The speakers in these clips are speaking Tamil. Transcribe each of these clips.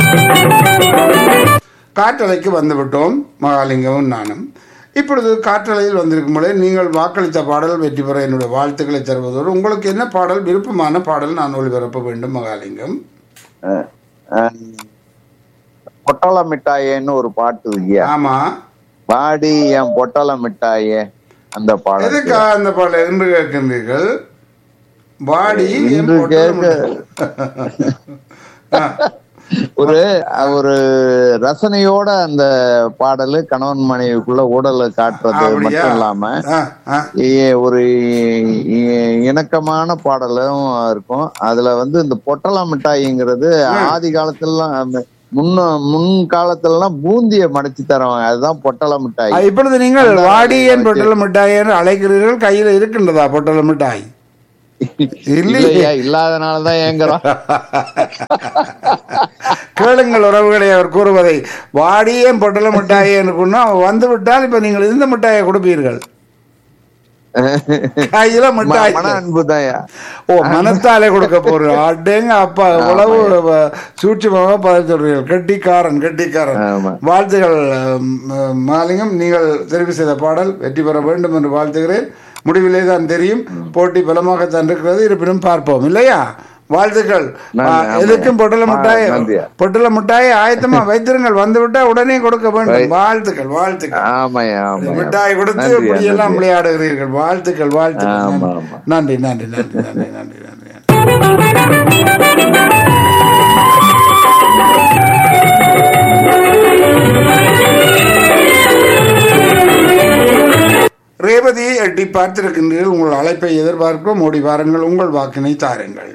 காற்றலைக்கு வந்துவிட்டோம் மகாலிங்கமும் நானும் இப்பொழுது காற்றலையில் வந்திருக்கும் பொழுது நீங்கள் வாக்களித்த பாடல் வெற்றி பெற என்னுடைய வாழ்த்துக்களை தருவதோடு உங்களுக்கு என்ன பாடல் விருப்பமான பாடல் நான் ஒளிபரப்ப வேண்டும் மகாலிங்கம் அஹ், அஹ், பொட்டல மிட்டாயேன்னு ஒரு பாட்டு இல்லையா ஆமா பாடி என் பொட்டல மிட்டாயே அந்த பாடல் எதுக்கா அந்த பாடல் என்று கேட்கின்றீர்கள் பாடி என் இன்று பொட்டலம் ஆ, ஒரு ஒரு ரசனையோட அந்த பாடலு கணவன் மனைவிக்குள்ள ஊடலை காட்டுறது அப்படியா? மட்டும் இல்லாம ஆ, ஆ. இ- ஒரு இ- இணக்கமான பாடலும் இருக்கும் அதுல வந்து இந்த பொட்டல மிட்டாய்ங்கிறது ஆதி காலத்துலலாம் முன்ன முன் காலத்துலலாம் பூந்திய மடிச்சு தருவாங்க அதுதான் பொட்டல மிட்டாய் ஆ, இப்பொழுது நீங்கள் வாடி என் பொட்டல மிட்டாய் என்று அழைக்கிறீர்கள் கையில் இருக்கின்றதா பொட்டல மிட்டாய் இல்லையே இல்லையா இல்லாதனாலதான் ஏங்குறோம் கேளுங்கள் உறவுகளை அவர் கூறுவதை வாடியேன் பொட்டல மிட்டாய் என்று கூறினா வந்து விட்டால் இப்ப நீங்கள் இந்த மிட்டாயை கொடுப்பீர்கள் கையில மிட்டாய் மன அன்புதாயா ஓ மனத்தாலே கொடுக்க போறோம் அடேங்க அப்பா எவ்வளவு வ- சூட்சுமமாக பதில் சொல்றீர்கள் கெட்டிக்காரன் கெட்டிக்காரன் ஆமா. வாழ்த்துகள் அஹ், மாலிங்கம் நீங்கள் தெரிவு செய்த பாடல் வெற்றி பெற வேண்டும் என்று வாழ்த்துகிறேன் முடிவிலே தான் தெரியும் போட்டி பலமாகத்தான் இருக்கிறது இருப்பினும் பார்ப்போம் இல்லையா வாழ்த்துக்கள் நன்றி, ஆ, ஆமா. எதுக்கும் பொட்டல ஆ, மிட்டாய் நன்றியா. பொட்டல மிட்டாய் ஆயத்தமா வைத்திருங்கள் வந்து விட்டா உடனே கொடுக்க வேண்டும் வாழ்த்துக்கள் வாழ்த்துக்கள் ஆமாய்யா ஆமா மிட்டாய் கொடுத்து நன்றியா, இப்படி எல்லாம் நன்றியா. விளையாடுகிறீர்கள் வாழ்த்துக்கள் வாழ்த்துக்கள் ஆமா, நன்றி. ஆமா. நன்றி நன்றி நன்றி நன்றி நன்றி நன்றி ரேவதியை எட்டி பார்த்திருக்கின்றீர்கள் உங்கள் அழைப்பை எதிர்பார்க்கிறோம் ஓடி வாருங்கள் உங்கள் வாக்கினை தாருங்கள்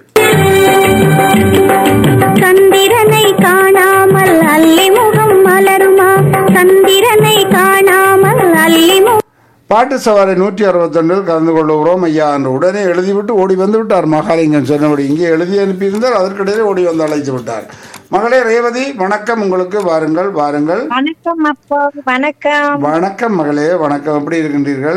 சந்திரனை காணாமல் அல்லி முகம் மலருமா சந்திரனை காணாமல் அல்லி முகம் பாட்டு சவாரி நூற்றி அறுபத்தொன்றில் கலந்து கொள்ளுகிறோம் ஐயா என்று உடனே எழுதிவிட்டு ஓடி வந்து விட்டார் மகாலிங்கம் சொன்னபடி இங்கே எழுதி அனுப்பியிருந்தால் அதற்கிடையே ஓடி வந்து அழைத்து விட்டார் மகளே ரேவதி வணக்கம் உங்களுக்கு வாருங்கள் வாருங்கள் வணக்கம் அப்பா வணக்கம் வணக்கம் மகளே வணக்கம் எப்படி இருக்கின்றீர்கள்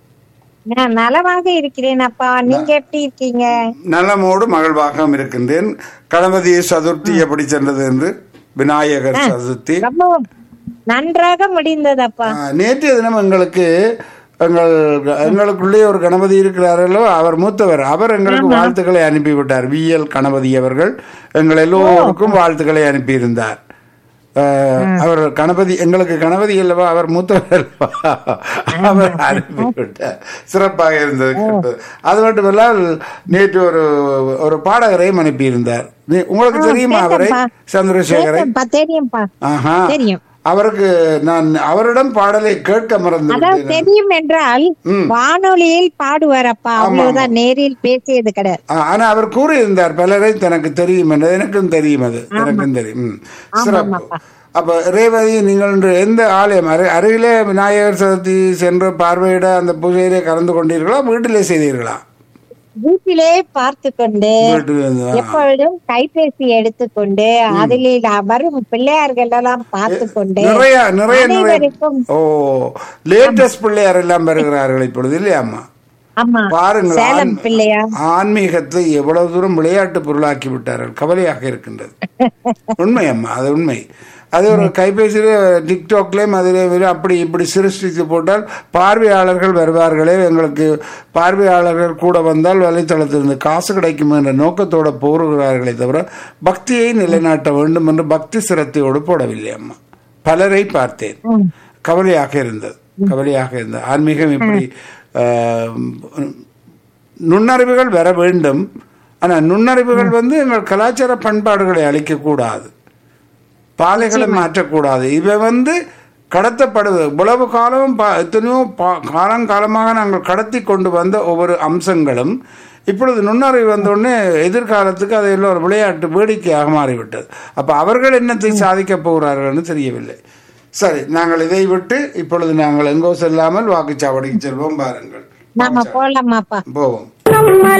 நான் நலமாக இருக்கிறேன் அப்பா நீங்க எப்படி இருக்கீங்க நலமோடு மகிழ்வாகவும் இருக்கின்றேன் கணபதி சதுர்த்தி எப்படி சென்றது என்று விநாயகர் சதுர்த்தி ரொம்ப நன்றாக முடிந்தது அப்பா ஆ, நேற்றைய தினம் எங்களுக்கு எங்கள் எங்களுக்குள்ளே ஒரு கணபதி இருக்கிறாரல்லோ அவர் மூத்தவர் அவர் எங்களுக்கு வாழ்த்துக்களை அனுப்பிவிட்டார் வி எல் கணபதி அவர்கள் எங்கள் எல்லோருக்கும் வாழ்த்துக்களை அனுப்பியிருந்தார் ஆ, அவர் கணபதி எங்களுக்கு கணபதி அல்லவா அவர் மூத்தவர் அல்லவா அவர் அனுப்பிவிட்டார் சிறப்பாக இருந்தது கேட்டது. அது மட்டுமல்லால் நேற்று ஒரு ஒரு பாடகரையும் அனுப்பியிருந்தார் நீ- உங்களுக்கு தெரியுமா அவரை சந்திரசேகரை கேட்டேன்ப்பா, தெரியும்ப்பா ஆஹா தெரியும் அவருக்கு நான் அவரிடம் பாடலை கேட்க மறந்து அதாவது விட்டேன். தெரியும் என்றால் ம். வானொலியில் பாடுவார் அப்பா அவ்வளவுதான் நேரில் பேசியது கிடையாது ஆ, ஆனா அவர் கூறியிருந்தார் பலரை தனக்கு தெரியும் என்று எனக்கும் தெரியும் அது எனக்கும் தெரியும் ம். சிறப்பு அப்ப ரேவதி நீங்கள் இன்று எந்த ஆலயம் அரு அருகிலே விநாயகர் சதுர்த்தி சென்று பார்வையிட அந்த பூஜையிலே கலந்து கொண்டீர்களா வீட்டிலே செய்தீர்களா வீட்டிலே பார்த்து கொண்டு வீட்டிலே இருந்து, ஆ. எப்பொழுதும் கைபேசி எடுத்துக்கொண்டு அதில் வரும் பிள்ளையார்கள் எல்லாம் பார்த்து கொண்டு நிறைய நிறைய நிறைய அனைவருக்கும் ஓ லேட்டஸ்ட் பிள்ளையார் எல்லாம் பெறுகிறார்கள் இப்பொழுது இல்லையாம்மா ஆமா பாருங்கள் சேலம் ஆன்- பிள்ளையார் ஆன்மீகத்தை எவ்வளவு தூரம் விளையாட்டு பொருளாக்கி விட்டார்கள் கவலையாக இருக்கின்றது உண்மை அம்மா அது உண்மை அது ஒரு கைபேசியில டிக்டாக்லேயும் அதில் அப்படி இப்படி சிருஷ்டித்து போட்டால் பார்வையாளர்கள் வருவார்களே எங்களுக்கு பார்வையாளர்கள் கூட வந்தால் வலைத்தளத்திலிருந்து காசு கிடைக்கும் என்ற நோக்கத்தோடு போருகிறார்களே தவிர பக்தியை நிலைநாட்ட வேண்டும் என்று பக்தி சிரத்தையோடு போடவில்லை அம்மா பலரை பார்த்தேன் கவலையாக இருந்தது கவலையாக இருந்தது ஆன்மீகம் இப்படி ஆஹ், நுண்ணறிவுகள் வர வேண்டும் ஆனால் நுண்ணறிவுகள் வந்து எங்கள் கலாச்சார பண்பாடுகளை அழிக்கக்கூடாது பாதைகளை மாற்றக்கூடாது இவை வந்து கடத்தப்படுவது இவ்வளவு காலமும் பா- எத்தனையோ பா- காலங்காலமாக நாங்கள் கடத்தி கொண்டு வந்த ஒவ்வொரு அம்சங்களும் இப்பொழுது நுண்ணறிவு வந்தோடனே எதிர்காலத்துக்கு அதையெல்லாம் ஒரு விளையாட்டு வேடிக்கையாக மாறிவிட்டது அப்போ அவர்கள் என்னத்தை சாதிக்கப் போகிறார்கள்னு தெரியவில்லை சரி நாங்கள் இதை விட்டு இப்பொழுது நாங்கள் எங்கோ செல்லாமல் வாக்குச்சாவடிக்கு செல்வோம் பாருங்கள் நாம போலாமாப்பா போவோம் நம்ம